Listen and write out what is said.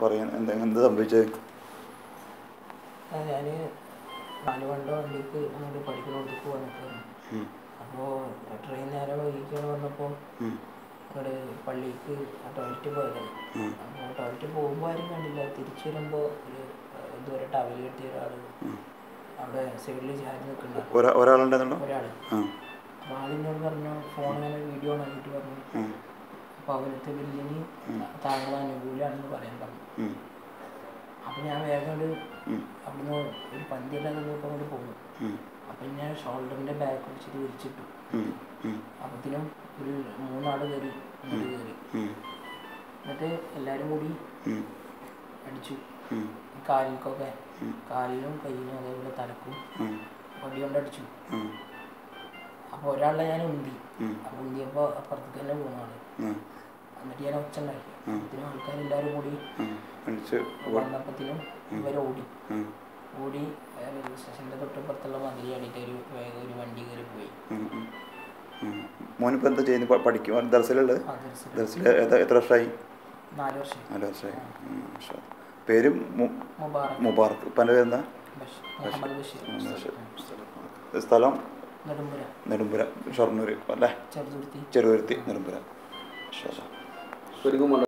പറയാൻ എന്താ എന്ത് സംഭവിച്ചത് ഞാൻ നാല് വണ്ട വണ്ടിക്ക് അങ്ങോട്ട് പഠിക്കണോടത്തേക്ക് വന്നിട്ടായിരുന്നു ഉം. അപ്പോൾ ട്രെയിൻ നേരെ വൈകിക്കാണ് വന്നപ്പോൾ ഉം. ഇവിടെ പള്ളിക്ക് ടോയ്ലറ്റ് പോയതാണ് ഉം. അപ്പോൾ ടോയ്ലറ്റ് പോകുമ്പോൾ ആരും കണ്ടില്ല തിരിച്ചു വരുമ്പോൾ ഒരു ഏഹ്, ഇതുവരെ ടവൽ കെട്ടിയ ഒരാൾ അവിടെ സൈഡിൽ ചാരി നിൽക്കുന്നുണ്ട് ഒരാ ഒരാളുണ്ടായിരുന്നോ ഒരാൾ ആ അപ്പോൾ ആളിനോട് പറഞ്ഞു ഫോൺ ഇങ്ങനെ വീഡിയോ ആക്കിയിട്ട് പറഞ്ഞു ഉം. അപ്പോൾ അവരത്തെ ബില്ലിന് താങ്കൾ അനുകൂലമാണെന്ന് പറയാൻ പറഞ്ഞു ഉം. അപ്പോൾ ഞാൻ വേഗം ഒരു ഉം. അവിടുന്ന് ഒരു പന്തിയെല്ലാം നിന്നപ്പോൾ അങ്ങോട്ട് പോകുന്നു ഉം. അപ്പം ഞാൻ ഷോൾഡറിൻ്റെ ബാക്ക് പിടിച്ചിട്ട് വിരിച്ചിട്ടു ഉം. ഉം. അപ്പത്തിനും ഒരു മൂന്നാട് കയറി ഇങ്ങോട്ട് കയറി ഉം. എന്നിട്ട് എല്ലാവരും കൂടി ഉം. അടിച്ചു ഉം. ഈ കാലിൽക്കൊക്കെ കാലിലും കയ്യിലും അതേപോലെ തലക്കും ഉം. വടി കൊണ്ട് അടിച്ചു ഉം. അപ്പോൾ ഒരാളെ ഞാൻ ഉന്തി ഉം. അപ്പോൾ ഉന്തിയപ്പോൾ അപ്പുറത്തേക്ക് തന്നെ പോകുന്നതാണ് ഉം. എന്നിട്ട് ഞാൻ ഒച്ച ഉണ്ടാക്കി അപ്പത്തിനും ആൾക്കാരെല്ലാവരും കൂടി ഉം. അടിച്ച് വന്നപ്പത്തിനും ഇവർ ഓടി ഉം. ഓടി റെയിൽവേ സ്റ്റേഷൻ്റെ തൊട്ടപ്പുറത്തുള്ള മതിൽ ചാടിയിട്ട് ഒരു വേഗം ഒരു വണ്ടി കയറി പോയി ഉം. ഉം. ഉം. മോനിപ്പോൾ എന്താ ചെയ്യുന്നത് പ- പഠിക്കും ദർസിലുള്ളത് ആ ദർശനം ദർസിൽ എത്ര എത്ര വർഷമായി നാല് വർഷം നാല് വർഷമായി ഉം. മാഷാ. പേര് മു- മുബാറക് മുബാർക്ക് ഉപ്പാൻ്റെ പേരെന്താ ബഷീർ മുഹമ്മദ് ബഷീർ സ്ഥലം നെടുമ്പുര നെടുമ്പുര ഷൊർണൂർ അല്ലേ ചെറുതുരുത്തി ചെറുതുരുത്തി നെടുമ്പുര മാഷാ. ശരിക്കും